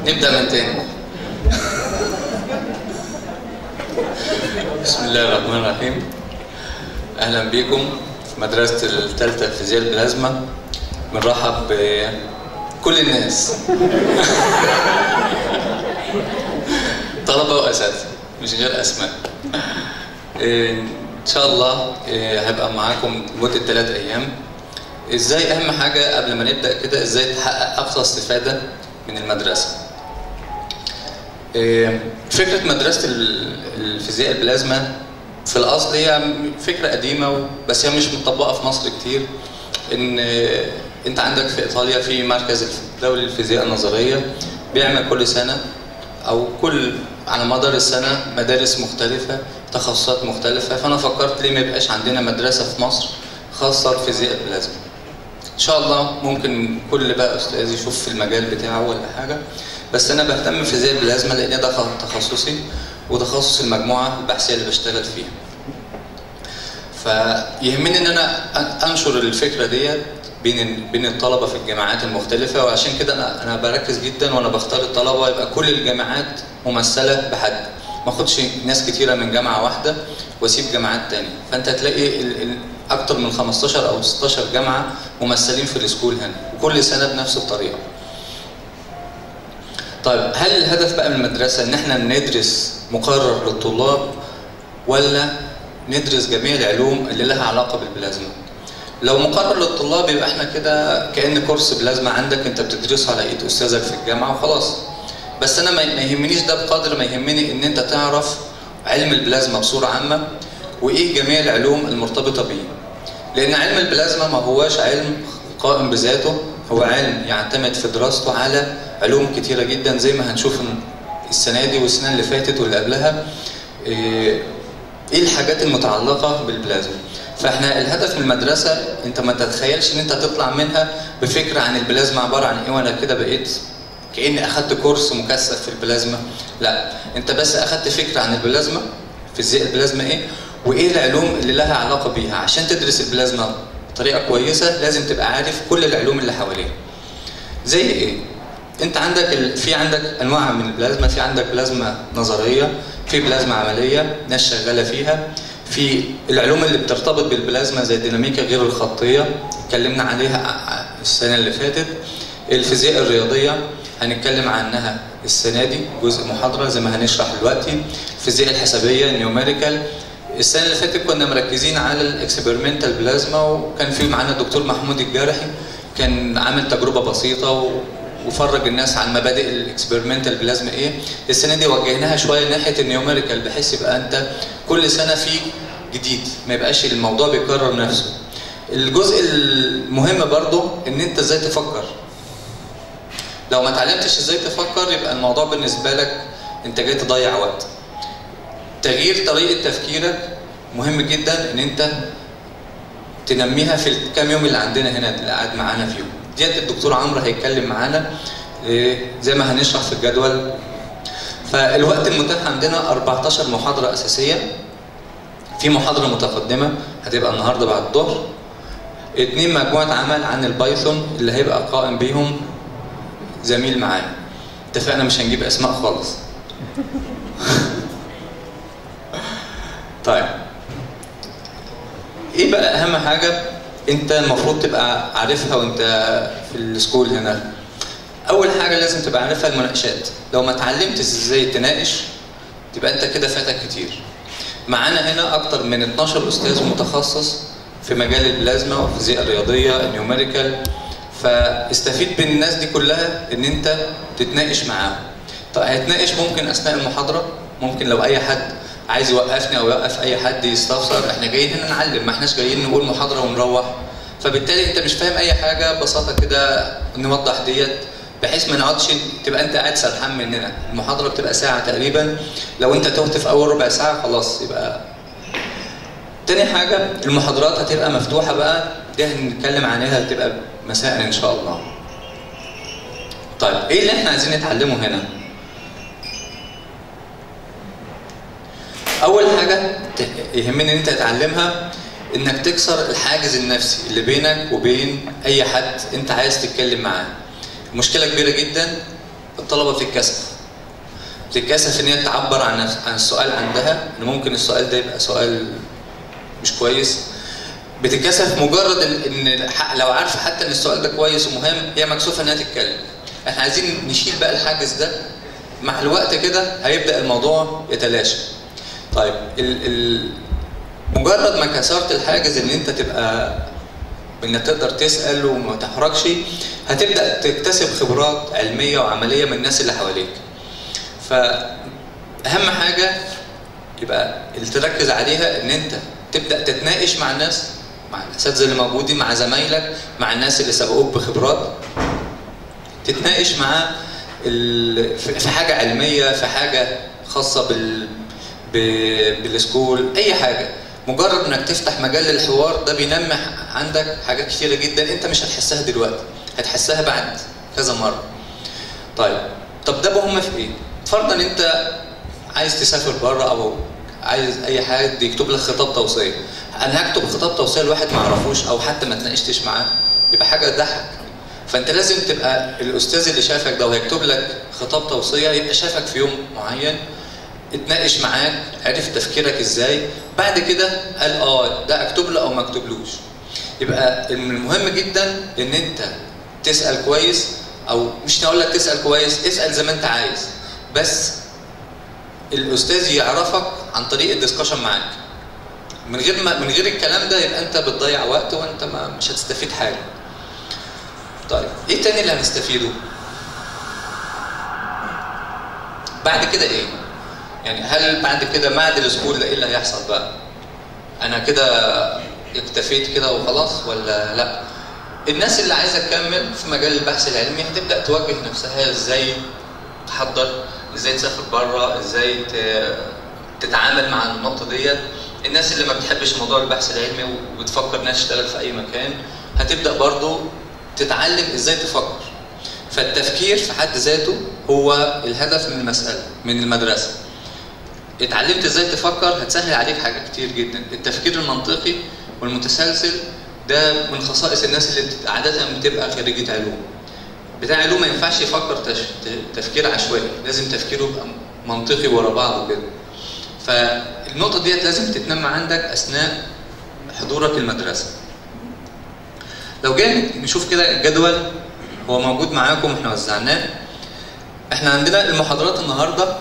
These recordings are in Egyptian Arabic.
نبدأ من تاني بسم الله الرحمن الرحيم أهلا بكم في مدرسة الثالثة فيزياء البلازما بنرحب بكل الناس طلبة وأساتذة مش غير أسماء إن شاء الله هبقى معاكم لمدة ثلاث أيام ازاي اهم حاجه قبل ما نبدا كده ازاي تحقق اقصى استفاده من المدرسه فكره مدرسه الفيزياء البلازما في الاصل هي فكره قديمه بس هي مش مطبقه في مصر كتير ان انت عندك في ايطاليا في مركز الدولي للفيزياء النظريه بيعمل كل سنه او كل على مدار السنه مدارس مختلفه تخصصات مختلفه فانا فكرت ليه ما يبقاش عندنا مدرسه في مصر خاصه بفيزياء البلازما ان شاء الله ممكن كل بقى استاذ يشوف في المجال بتاعه ولا حاجه بس انا بهتم بفيزياء البلازما لان ده تخصصي وتخصص المجموعه البحثيه اللي بشتغل فيها فيهمني ان انا انشر الفكره ديت بين بين الطلبه في الجامعات المختلفه وعشان كده انا انا بركز جدا وانا بختار الطلبه يبقى كل الجامعات ممثله بحد ما اخدش ناس كتيره من جامعه واحده واسيب جامعات تانية فانت هتلاقي ال ال اكتر من 15 او 16 جامعه ممثلين في السكول هنا وكل سنه بنفس الطريقه طيب هل الهدف بقى من المدرسه ان احنا ندرس مقرر للطلاب ولا ندرس جميع العلوم اللي لها علاقه بالبلازما لو مقرر للطلاب يبقى احنا كده كان كورس بلازما عندك انت بتدرسه على ايد استاذك في الجامعه وخلاص بس انا ما يهمنيش ده بقدر ما يهمني ان انت تعرف علم البلازما بصوره عامه وايه جميع العلوم المرتبطه بيه لان علم البلازما ما هواش علم قائم بذاته هو علم يعتمد في دراسته على علوم كتيره جدا زي ما هنشوف السنه دي والسنه اللي فاتت واللي قبلها ايه الحاجات المتعلقه بالبلازما فاحنا الهدف من المدرسه انت ما تتخيلش ان انت تطلع منها بفكره عن البلازما عباره عن ايه وانا كده بقيت كاني اخدت كورس مكثف في البلازما لا انت بس اخدت فكره عن البلازما فيزياء البلازما ايه وايه العلوم اللي لها علاقه بيها عشان تدرس البلازما بطريقه كويسه لازم تبقى عارف كل العلوم اللي حواليها زي ايه انت عندك ال... في عندك انواع من البلازما في عندك بلازما نظريه في بلازما عمليه ناس شغاله فيها في العلوم اللي بترتبط بالبلازما زي الديناميكا غير الخطيه اتكلمنا عليها السنه اللي فاتت الفيزياء الرياضيه هنتكلم عنها السنه دي جزء محاضره زي ما هنشرح دلوقتي الفيزياء الحسابيه النيوميريكال السنه اللي فاتت كنا مركزين على الاكسبيرمنتال بلازما وكان في معانا الدكتور محمود الجارحي كان عامل تجربه بسيطه وفرج الناس عن مبادئ الاكسبيرمنتال بلازما ايه السنه دي وجهناها شويه ناحيه النيوميريكال بحيث يبقى انت كل سنه في جديد ما يبقاش الموضوع بيكرر نفسه الجزء المهم برضو ان انت ازاي تفكر لو ما اتعلمتش ازاي تفكر يبقى الموضوع بالنسبه لك انت جاي تضيع وقت تغيير طريقه تفكيرك مهم جدا ان انت تنميها في الكام يوم اللي عندنا هنا اللي قاعد معانا فيهم ديت الدكتور عمرو هيتكلم معانا زي ما هنشرح في الجدول فالوقت المتاح عندنا 14 محاضره اساسيه في محاضره متقدمه هتبقى النهارده بعد الظهر اتنين مجموعه عمل عن البايثون اللي هيبقى قائم بيهم زميل معانا اتفقنا مش هنجيب اسماء خالص طيب ايه بقى اهم حاجه انت المفروض تبقى عارفها وانت في السكول هنا اول حاجه لازم تبقى عارفها المناقشات لو ما اتعلمتش ازاي تناقش تبقى انت كده فاتك كتير معانا هنا اكتر من 12 استاذ متخصص في مجال البلازما والفيزياء الرياضيه النيوميريكال فاستفيد من الناس دي كلها ان انت تتناقش معاهم طيب هتناقش ممكن اثناء المحاضره ممكن لو اي حد عايز يوقفني او يوقف اي حد يستفسر احنا جايين هنا نعلم ما احناش جايين نقول محاضره ونروح فبالتالي انت مش فاهم اي حاجه ببساطه كده نوضح ديت بحيث ما نقعدش تبقى انت قاعد سرحان مننا المحاضره بتبقى ساعه تقريبا لو انت تهت في اول ربع ساعه خلاص يبقى تاني حاجه المحاضرات هتبقى مفتوحه بقى دي هنتكلم عليها هتبقى مساء ان شاء الله طيب ايه اللي احنا عايزين نتعلمه هنا اول حاجه يهمني ان انت تتعلمها انك تكسر الحاجز النفسي اللي بينك وبين اي حد انت عايز تتكلم معاه مشكله كبيره جدا الطلبه بتتكسف بتتكسف ان هي تعبر عن نفس عن السؤال عندها ان ممكن السؤال ده يبقى سؤال مش كويس بتتكسف مجرد ان إن ح- لو عارفه حتى ان السؤال ده كويس ومهم هي مكسوفه انها تتكلم احنا عايزين نشيل بقى الحاجز ده مع الوقت كده هيبدا الموضوع يتلاشى طيب ال ال مجرد ما كسرت الحاجز ان انت تبقى انك تقدر تسال وما تحرجش هتبدا تكتسب خبرات علميه وعمليه من الناس اللي حواليك فاهم حاجه يبقى اللي تركز عليها ان انت تبدا تتناقش مع الناس مع الاساتذه اللي موجودين مع زمايلك مع الناس اللي سبقوك بخبرات تتناقش معاه ال- في في حاجه علميه في حاجه خاصه بال ب- بالسكول اي حاجه مجرد انك تفتح مجال للحوار ده بينمي عندك حاجات كتيره جدا انت مش هتحسها دلوقتي هتحسها بعد كذا مره طيب طب ده مهم في ايه فرضا انت عايز تسافر بره او عايز اي حد يكتب لك خطاب توصيه انا هكتب خطاب توصيه لواحد ما اعرفوش او حتى ما اتناقشتش معاه يبقى حاجه تضحك فانت لازم تبقى الاستاذ اللي شافك ده وهيكتب لك خطاب توصيه يبقى شافك في يوم معين اتناقش معاك عرف تفكيرك ازاي بعد كده قال اه ده اكتب له او ما اكتبلوش يبقى المهم جدا ان انت تسال كويس او مش هقول لك تسال كويس اسال زي ما انت عايز بس الاستاذ يعرفك عن طريق الدسكشن معاك من غير ما من غير الكلام ده يبقى انت بتضيع وقت وانت ما مش هتستفيد حاجه طيب ايه تاني اللي هنستفيده بعد كده ايه يعني هل بعد كده بعد السكول ده ايه اللي هيحصل بقى انا كده اكتفيت كده وخلاص ولا لا الناس اللي عايزه تكمل في مجال البحث العلمي هتبدا توجه نفسها ازاي تحضر ازاي تسافر بره ازاي ت- تتعامل مع النقطه ديت الناس اللي ما بتحبش موضوع البحث العلمي وبتفكر انها تشتغل في اي مكان هتبدا برضو تتعلم ازاي تفكر فالتفكير في حد ذاته هو الهدف من المساله من المدرسه اتعلمت ازاي تفكر هتسهل عليك حاجات كتير جدا التفكير المنطقي والمتسلسل ده من خصائص الناس اللي بت- عاده بتبقى خريجه علوم بتاع علوم ما ينفعش يفكر تش... ت- تفكير عشوائي لازم تفكيره يبقى منطقي ورا بعضه كده فالنقطه ديت لازم تتنمى عندك اثناء حضورك المدرسه لو جينا نشوف كده الجدول هو موجود معاكم احنا وزعناه احنا عندنا المحاضرات النهارده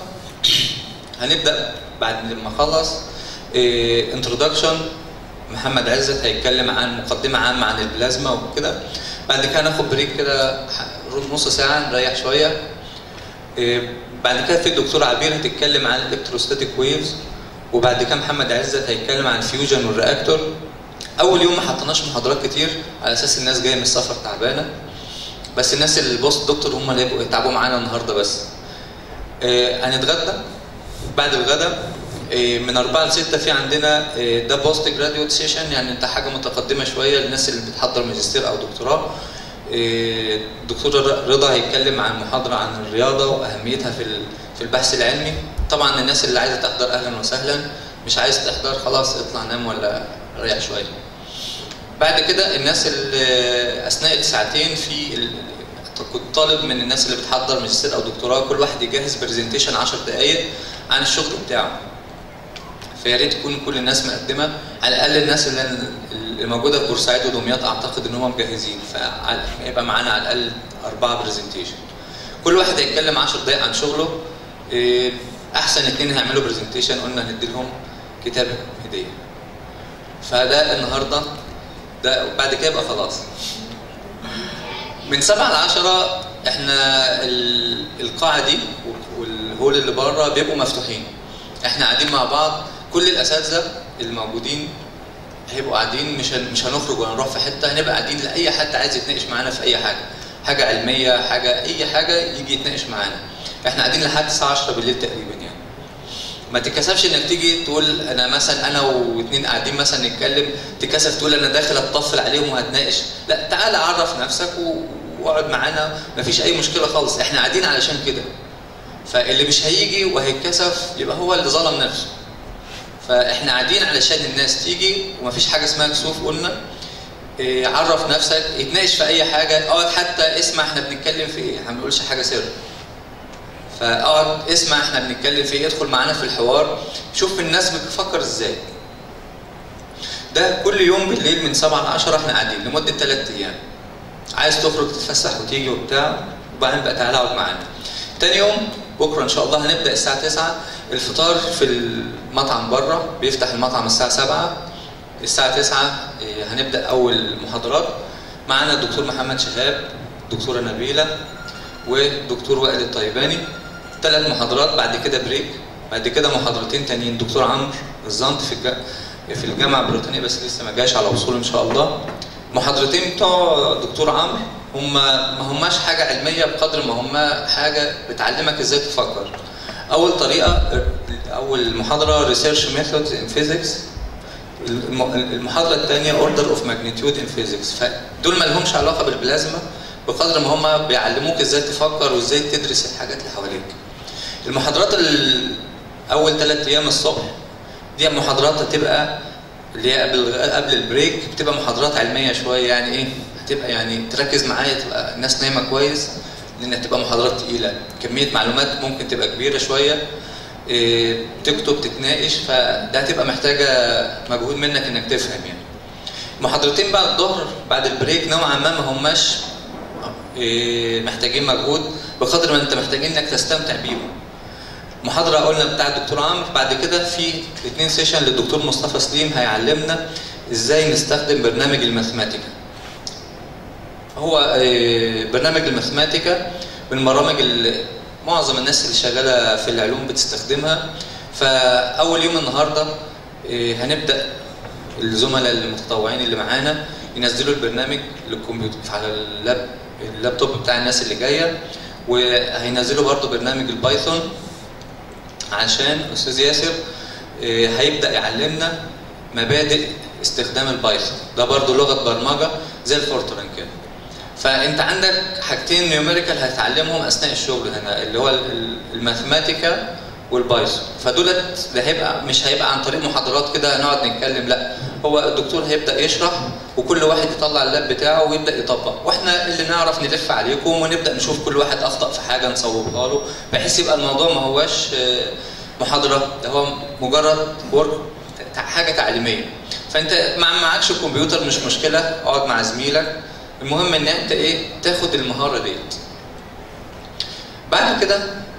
هنبدا بعد ما اخلص انترودكشن محمد عزت هيتكلم عن مقدمه عامه عن البلازما وكده بعد كده ناخد بريك كده ح- نص ساعه نريح شويه إيه، بعد كده في الدكتور عبير هتتكلم عن الالكتروستاتيك ويفز وبعد كده محمد عزت هيتكلم عن الفيوجن والرياكتور اول يوم ما حطيناش محاضرات كتير على اساس الناس جايه من السفر تعبانه بس الناس اللي البوست دكتور هم اللي يبقوا يتعبوا معانا النهارده بس آه، هنتغدى بعد الغداء آه، من 4 ل 6 في عندنا آه، ده بوست جراديوت سيشن يعني انت حاجه متقدمه شويه للناس اللي بتحضر ماجستير او دكتوراه آه، الدكتور رضا هيتكلم عن محاضره عن الرياضه واهميتها في ال- في البحث العلمي طبعا الناس اللي عايزه تحضر اهلا وسهلا مش عايز تحضر خلاص اطلع نام ولا ريح شويه بعد كده الناس اللي اثناء الساعتين في ال- كنت طالب من الناس اللي بتحضر ماجستير او دكتوراه كل واحد يجهز برزنتيشن 10 دقائق عن الشغل بتاعه فيا ريت تكون كل الناس مقدمه على الاقل الناس اللي اللي موجوده في بورسعيد ودمياط اعتقد ان هم مجهزين فيبقى معانا على الاقل اربعه برزنتيشن كل واحد هيتكلم 10 دقائق عن شغله إيه، احسن اتنين هيعملوا برزنتيشن قلنا هندي لهم كتاب هديه فده النهارده ده بعد كده يبقى خلاص من سبعة ل 10 احنا ال- القاعة دي والهول اللي بره بيبقوا مفتوحين احنا قاعدين مع بعض كل الاساتذة الموجودين هيبقوا قاعدين مش هن- مش هنخرج ولا نروح في حتة هنبقى قاعدين لأي حد عايز يتناقش معانا في أي حاجة حاجة علمية حاجة أي حاجة يجي يتناقش معانا احنا قاعدين لحد الساعة 10 بالليل تقريبا يعني ما تتكسفش انك تيجي تقول انا مثلا انا واتنين قاعدين مثلا نتكلم تتكسف تقول انا داخل اتطفل عليهم وهتناقش لا تعالى عرف نفسك و- واقعد معانا مفيش اي مشكله خالص احنا قاعدين علشان كده فاللي مش هيجي وهيتكسف يبقى هو اللي ظلم نفسه فاحنا قاعدين علشان الناس تيجي ومفيش حاجه اسمها كسوف قلنا إيه، عرف نفسك اتناقش في اي حاجه اقعد حتى اسمع احنا بنتكلم في ايه احنا ما بنقولش حاجه سر فاقعد اسمع احنا بنتكلم في ايه ادخل معانا في الحوار شوف الناس بتفكر ازاي ده كل يوم بالليل من 7 ل 10 احنا قاعدين لمده 3 ايام عايز تخرج تتفسح وتيجي وبتاع وبعدين بقى تعالى اقعد معانا تاني يوم بكره ان شاء الله هنبدا الساعه 9 الفطار في المطعم بره بيفتح المطعم الساعه 7 الساعه 9 إيه، هنبدا اول محاضرات معانا الدكتور محمد شهاب دكتوره نبيله ودكتور وائل الطيباني ثلاث محاضرات بعد كده بريك بعد كده محاضرتين تانيين دكتور عمرو الزنط في الج... في الجامعه البريطانيه بس لسه ما جاش على وصول ان شاء الله محاضرتين بتوع دكتور عمرو هم ما هماش حاجه علميه بقدر ما هم حاجه بتعلمك ازاي تفكر اول طريقه اول محاضره ريسيرش ميثودز ان فيزيكس المحاضره الثانيه اوردر اوف ماجنتيود ان فيزيكس فدول ما لهمش علاقه بالبلازما بقدر ما هم بيعلموك ازاي تفكر وازاي تدرس الحاجات اللي حواليك المحاضرات ال- اول ثلاث ايام الصبح دي محاضرات هتبقى اللي هي قبل قبل البريك بتبقى محاضرات علميه شويه يعني ايه هتبقى يعني تركز معايا تبقى الناس نايمه كويس لان هتبقى محاضرات تقيله كميه معلومات ممكن تبقى كبيره شويه إيه، تكتب تتناقش فده هتبقى محتاجه مجهود منك انك تفهم يعني محاضرتين بعد الظهر بعد البريك نوعا ما ما هماش إيه، محتاجين مجهود بقدر ما انت محتاجين انك تستمتع بيهم محاضره قلنا بتاع الدكتور عمرو بعد كده في اثنين سيشن للدكتور مصطفى سليم هيعلمنا ازاي نستخدم برنامج الماثماتيكا هو آه، برنامج الماثماتيكا من البرامج اللي معظم الناس اللي شغاله في العلوم بتستخدمها فاول يوم النهارده آه، هنبدا الزملاء المتطوعين اللي معانا ينزلوا البرنامج للكمبيوتر على اللاب اللابتوب بتاع الناس اللي جايه وهينزلوا برضه برنامج البايثون عشان استاذ ياسر آه، هيبدا يعلمنا مبادئ استخدام البايثون ده برضه لغه برمجه زي الفورتران كده فانت عندك حاجتين نيوميريكال هتتعلمهم اثناء الشغل هنا اللي هو ال- ال- الماثماتيكا والبايثون فدولت ده هيبقى مش هيبقى عن طريق محاضرات كده نقعد نتكلم لا هو الدكتور هيبدا يشرح وكل واحد يطلع اللاب بتاعه ويبدا يطبق واحنا اللي نعرف نلف عليكم ونبدا نشوف كل واحد اخطا في حاجه نصوبها له بحيث يبقى الموضوع ما هواش آه، محاضره ده هو مجرد ورك حاجه تعليميه فانت ما معكش كمبيوتر مش مشكله اقعد مع زميلك المهم ان انت ايه تاخد المهاره ديت بعد كده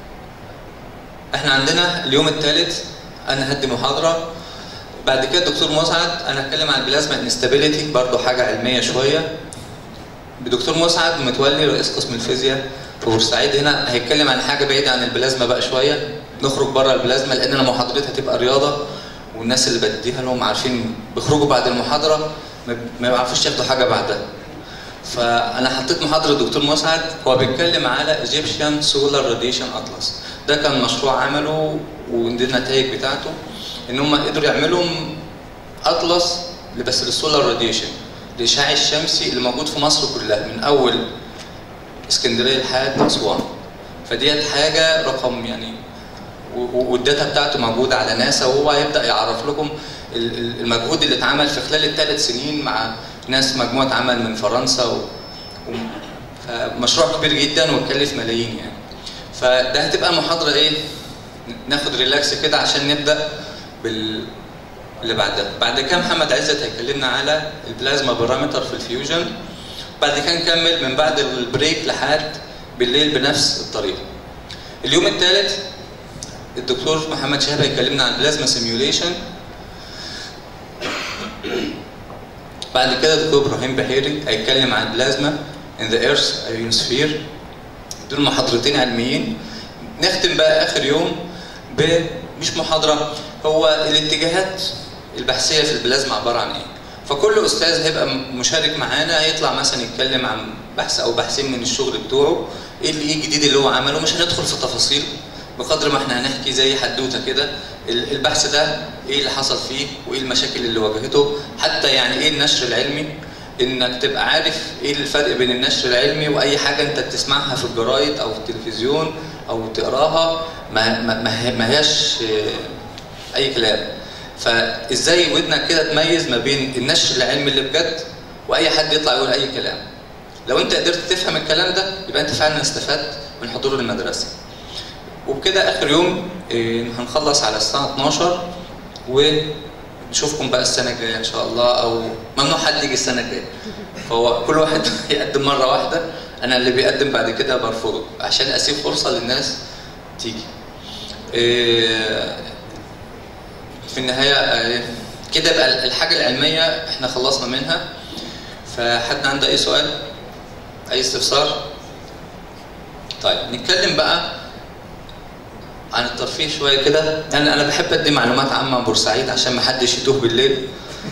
احنا عندنا اليوم الثالث انا هدي محاضره بعد كده الدكتور مسعد انا هتكلم عن البلازما انستابيليتي برضه حاجه علميه شويه الدكتور مسعد متولي رئيس قسم الفيزياء في بورسعيد هنا هيتكلم عن حاجه بعيده عن البلازما بقى شويه نخرج بره البلازما لان انا محاضرتي هتبقى رياضه والناس اللي بديها لهم عارفين بيخرجوا بعد المحاضره ما- ما بيعرفوش ياخدوا حاجه بعدها فانا حطيت محاضره الدكتور مسعد هو بيتكلم على ايجيبشن سولار راديشن اطلس ده كان مشروع عمله ودي النتائج بتاعته ان هم قدروا يعملوا اطلس بس للسولار راديشن الاشعاع الشمسي اللي موجود في مصر كلها من اول اسكندريه لحد اسوان فديت حاجه رقم يعني و- و- والداتا بتاعته موجوده على ناسا وهو هيبدا يعرف لكم ال- ال- المجهود اللي اتعمل في خلال الثلاث سنين مع ناس مجموعه عمل من فرنسا و... و... فمشروع كبير جدا وكلف ملايين يعني فده هتبقى محاضره ايه ناخد ريلاكس كده عشان نبدا بال اللي بعدها بعد كده محمد عزت هيكلمنا على البلازما بارامتر في الفيوجن بعد كده نكمل من بعد البريك لحد بالليل بنفس الطريقه اليوم الثالث الدكتور محمد شهاب هيكلمنا عن بلازما سيميوليشن بعد كده الدكتور ابراهيم بحيري هيتكلم عن بلازما in the earth ionosphere دول محاضرتين علميين نختم بقى اخر يوم ب مش محاضره هو الاتجاهات البحثيه في البلازما عباره عن ايه فكل استاذ هيبقى مشارك معانا هيطلع مثلا يتكلم عن بحث او بحثين من الشغل بتوعه ايه اللي ايه الجديد اللي هو عمله مش هندخل في تفاصيل بقدر ما احنا هنحكي زي حدوته كده ال- البحث ده ايه اللي حصل فيه وايه المشاكل اللي واجهته حتى يعني ايه النشر العلمي انك تبقى عارف ايه الفرق بين النشر العلمي واي حاجه انت بتسمعها في الجرايد او في التلفزيون او تقراها ما ما ما هي- ما هياش آه، اي كلام فازاي ودنك كده تميز ما بين النشر العلمي اللي بجد واي حد يطلع يقول اي كلام لو انت قدرت تفهم الكلام ده يبقى انت فعلا استفدت من حضور المدرسه وبكده اخر يوم آه، هنخلص على الساعه 12 ونشوفكم بقى السنه الجايه ان شاء الله او ممنوع حد يجي السنه الجايه فهو كل واحد يقدم مره واحده انا اللي بيقدم بعد كده برفضه عشان اسيب فرصه للناس تيجي آه، في النهايه آه، كده بقى الحاجه العلميه احنا خلصنا منها فحد عنده اي سؤال اي استفسار طيب نتكلم بقى عن الترفيه شويه كده يعني انا بحب ادي معلومات عامه عن بورسعيد عشان ما حدش يتوه بالليل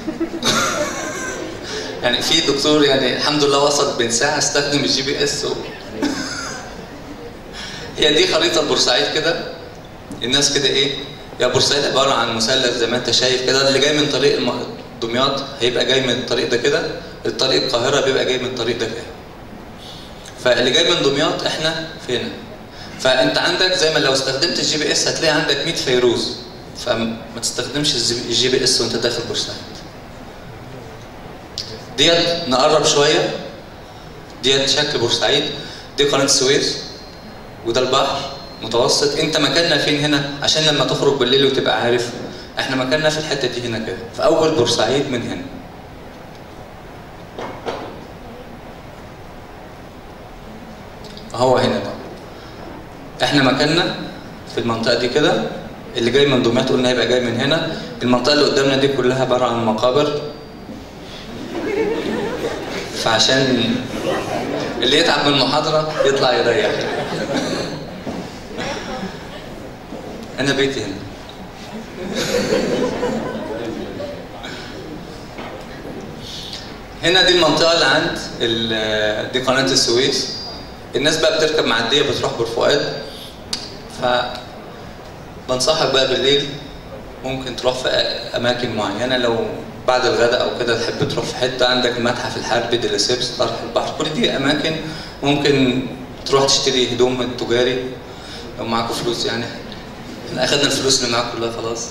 يعني في دكتور يعني الحمد لله وصل بين ساعه استخدم الجي بي اس و... هي دي خريطه بورسعيد كده الناس كده ايه يا بورسعيد عباره عن مثلث زي ما انت شايف كده اللي جاي من طريق الم- دمياط هيبقى جاي من الطريق ده كده الطريق القاهره بيبقى جاي من الطريق ده كده فاللي جاي من دمياط احنا فين فانت عندك زي ما لو استخدمت الجي بي اس هتلاقي عندك 100 فيروز فما تستخدمش الزي- الجي بي اس وانت داخل بورسعيد ديت نقرب شويه ديت شكل بورسعيد دي قناه السويس وده البحر متوسط انت مكاننا فين هنا عشان لما تخرج بالليل وتبقى عارف احنا مكاننا في الحته دي هنا كده في اول بورسعيد من هنا هو هنا ده احنا مكاننا في المنطقه دي كده اللي جاي من دمياط قلنا هيبقى جاي من هنا المنطقه اللي قدامنا دي كلها عباره عن مقابر فعشان اللي يتعب من المحاضره يطلع يريح انا بيتي هنا هنا دي المنطقه اللي عند ال- دي قناه السويس الناس بقى بتركب معديه بتروح بور فؤاد ف بنصحك بقى بالليل ممكن تروح في اماكن معينه لو بعد الغداء او كده تحب تروح في حته عندك المتحف الحربي ديليسيبس طرح البحر كل دي اماكن ممكن تروح تشتري هدوم التجاري لو معاكم فلوس يعني احنا اخدنا الفلوس اللي معاكم كلها خلاص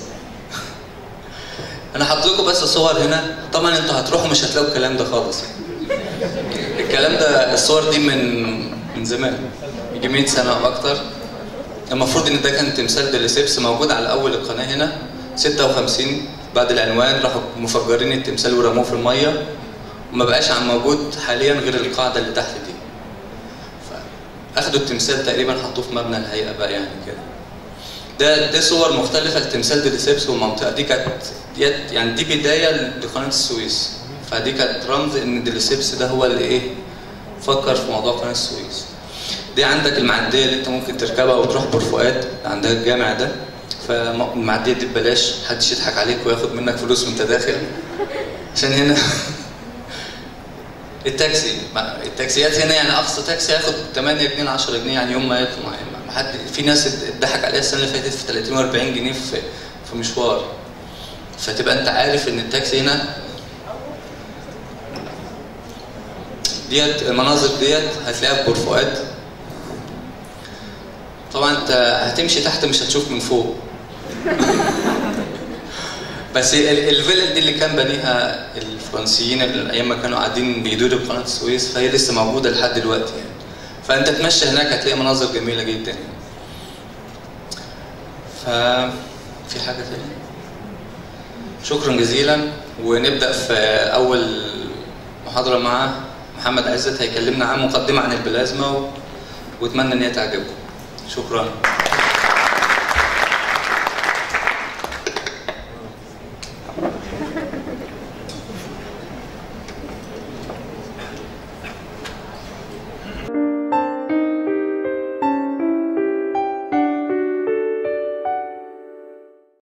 انا حاطط لكم بس صور هنا طبعا انتوا هتروحوا مش هتلاقوا الكلام ده خالص الكلام ده الصور دي من من زمان يجي 100 سنه او اكتر المفروض ان ده كان تمثال ديليسيبس موجود على اول القناه هنا 56 بعد العنوان راحوا مفجرين التمثال ورموه في الميه وما بقاش عن موجود حاليا غير القاعده اللي تحت دي اخدوا التمثال تقريبا حطوه في مبنى الهيئه بقى يعني كده ده دي صور مختلفه لتمثال ديليسيبس والمنطقه دي كانت ديت يعني دي بدايه لقناه السويس فدي كانت رمز ان ديليسيبس ده هو اللي ايه فكر في موضوع قناه السويس دي عندك المعديه اللي انت ممكن تركبها وتروح بور فؤاد عندها الجامع ده فالمعديه دي ببلاش محدش يضحك عليك وياخد منك فلوس وانت داخل عشان هنا التاكسي ما- التاكسيات هنا يعني اقصى تاكسي هياخد 8 جنيه ل 10 جنيه يعني يوم ما يطلع يعني ما حد في ناس اتضحك عليها السنه اللي فاتت في 30 و40 جنيه في في مشوار فتبقى انت عارف ان التاكسي هنا ديت المناظر ديت هتلاقيها في بور فؤاد طبعا انت هتمشي تحت مش هتشوف من فوق بس ال- الفيلا دي اللي كان بنيها الفرنسيين اللي ايام ما كانوا قاعدين بيدوروا بقناه السويس فهي لسه موجوده لحد دلوقتي يعني فانت تمشي هناك هتلاقي مناظر جميله جدا يعني ففي حاجه تانية شكرا جزيلا ونبدا في اول محاضره مع محمد عزت هيكلمنا عن مقدمه عن البلازما و... واتمنى ان هي تعجبكم شكرا